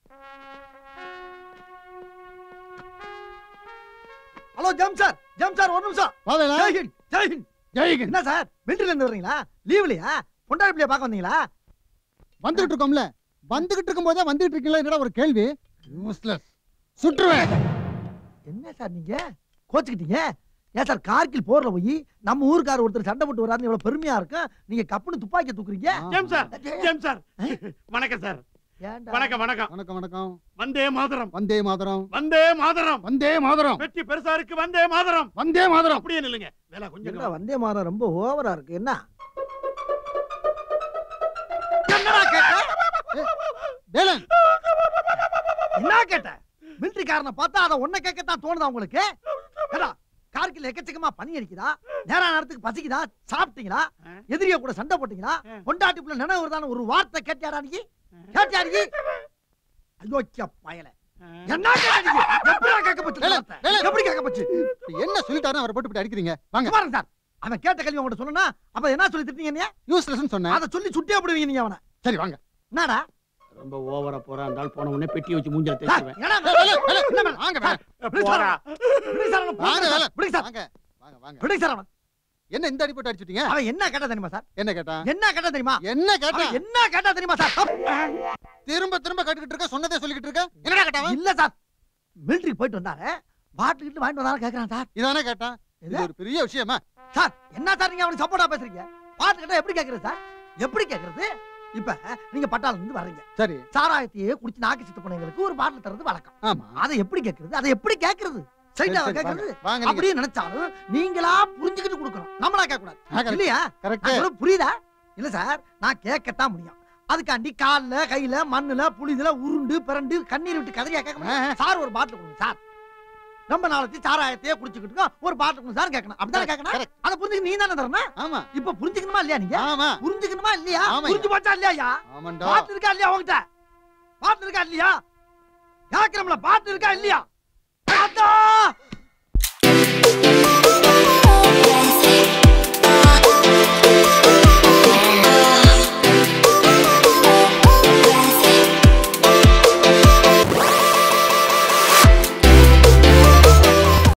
Hello ஜம் sir ஜம் sir ஒரு நிமிஷம் வாவேலா ஜெய்ஹிந்த் ஜெய்ஹிந்த் ஜெய்ஹிந்த் என்ன சார் மிலிட்டரில இருந்து வர்றீங்களா லீவ்லையா பொண்டாடி பிள்ளைய பார்க்க வந்தீங்களா வந்துகிட்டு இருக்கோம்ல வந்துகிட்டு இருக்கும் போதே வந்துகிட்டு இருக்கீங்களா என்னடா ஒரு கேள்வி யூஸ்லெஸ் சுற்றுவேன் என்ன சார் நீங்க கோச்சுக்கிட்டீங்க ஏன் சார் கார்கில் போர்ல போய் நம்ம ஊருக்கார ஒருத்தர் சண்டை போட்டு வராருன்னு இவ்வளவு பெருமையா இருக்கும் நீங்க கப்புன்னு துப்பாக்கி தூக்குறீங்க ஜேம்ஸ் சார் ஜேம்ஸ் சார் வணக்கம் சார் ஏன்டா? வணக்கம் வணக்கம் வணக்கம் வணக்கம் வந்தே மாதரம் வந்தே மாதரம் வந்தே மாதரம் வந்தே மாதரம் வெற்றி பெருசா இருக்கு வந்தே மாதரம் வந்தே மாதரம் அப்படியே நில்லுங்க வேலை கொஞ்சம் என்ன வந்தே மாதம் ரொம்ப ஓவரா இருக்கு என்ன என்னடா கேட்ட வேலன் என்ன கேட்ட மிலிட்டரிக்காரனை பார்த்தா அதை ஒன்ன கேட்கத்தான் தோணுதா உங்களுக்கு ஏடா கார்கில் எக்கச்சக்கமா பனி அடிக்குதா நேர நேரத்துக்கு பசிக்குதா சாப்பிட்டீங்களா ஆ. எதிரிய கூட சண்டை போட்டீங்களா ஆ. கொண்டாட்டிப்புல நினைவு வருதான்னு ஒரு வார்த்தை கேட்டியாடா நீ கேட்டியா நீ அயோக்கிய பயல என்ன கேட்ட நீங்க எப்படிடா கேட்க போச்சு இந்த வேலை, வார்த்தை? வேலை. எப்படி கேட்க போச்சு என்ன சொல்லிட்டாரு அவரை போட்டு இப்படி அடிக்கிறீங்க வாங்க பாருங்க சார் அவன் கேட்ட கேள்வி உங்கள்ட்ட சொன்னா அப்ப என்ன சொல்லி திட்டீங்க நீ யூஸ்லெஸ் சொன்னேன் அதை சொல்லி சுட்டே போடுவீங்க நீங்க அவனை சரி வாங்க என்னடா ரொம்ப ஓவரா போறான் இருந்தால் போன உடனே பெட்டி வச்சு மூஞ்சல சார், தேய்ச்சிருவேன் என்னடா வேலன், வேலன், என்ன வேலை? வாங்க வேலன். விடுங்க சார் அவனை. விடுங்க சார் அவனை. வாங்க வேலன். விடுங்க சார் வாங்க வாங்க வாங்க விடுங்க சார் அவனை. என்ன இந்த அடி போட்டு அடிச்சிட்டீங்க அவன் என்ன கேட்டா தெரியுமா சார் என்ன கேட்டா என்ன கேட்டா தெரியுமா என்ன கேட்டா அவன் என்ன கேட்டா தெரியுமா சார் திரும்ப திரும்ப கேட்டுக்கிட்டு இருக்க சொன்னதே சொல்லிக்கிட்டு இருக்க என்னடா கேட்டாவன் இல்ல சார் மிலிட்டரி போயிட்டு வந்தாரு பாட்டில் கிட்ட வாங்கிட்டு வந்தாரு கேக்குறான் சார் இதானே கேட்டான் இது இது? ஒரு பெரிய விஷயமா சார் என்ன சார் நீங்க அவனுக்கு சப்போர்ட்டா பேசுறீங்க பாட்டு கிட்ட எப்படி கேக்குறது சார் எப்படி கேக்குறது இப்ப நீங்க பட்டாளம் இருந்து வர்றீங்க சரி சாராயத்தையே குடிச்சு நாக்கு சித்து பண்ணவங்களுக்கு ஒரு பாட்டில் தர்றது வழக்கம் ஆமா அதை எப்படி கேக்குறது அதை எப்படி கேக்குறது சரி, சைட்டா சரி, கேக்குறது வாங்க, வாங்க நீங்க. அப்படியே நினைச்சாலும் நீங்களா புரிஞ்சுக்கிட்டு கொடுக்கணும் நம்மளா கேட்க கூடாது ஆ, correct, இல்லையா correct. நான் சொல்றது புரியுதா இல்ல சார் நான் கேட்கத்தான் முடியும் அதுக்காண்டி கால்ல கையில மண்ணுல புளிதுல உருண்டு பிறண்டு கண்ணீர் விட்டு கதறியா கேட்க முடியும் சார் ஒரு பாட்டில் கொடுங்க சார் ரொம்ப நாளைக்கு சாராயத்தையே குடிச்சுக்கிட்டு இருக்கோம், ஒரு பாட்டில் கொடுங்க சார் கேட்கணும் அப்படிதானே கேட்கணும் correct. அதை புரிஞ்சுக்க நீ தானே தரணும் ஆமா இப்ப புரிஞ்சுக்கணுமா இல்லையா நீங்க ஆமா புரிஞ்சுக்கணுமா இல்லையா ஆமாய்யா. புரிஞ்சு போச்சா இல்லையா ஆமாண்டா பாட்டு இருக்கா இல்லையா உங்ககிட்ட பாட்டு இருக்கா இல்லையா கேட்கிறோம்ல பாட்டு இருக்கா இல்லையா அத்தா!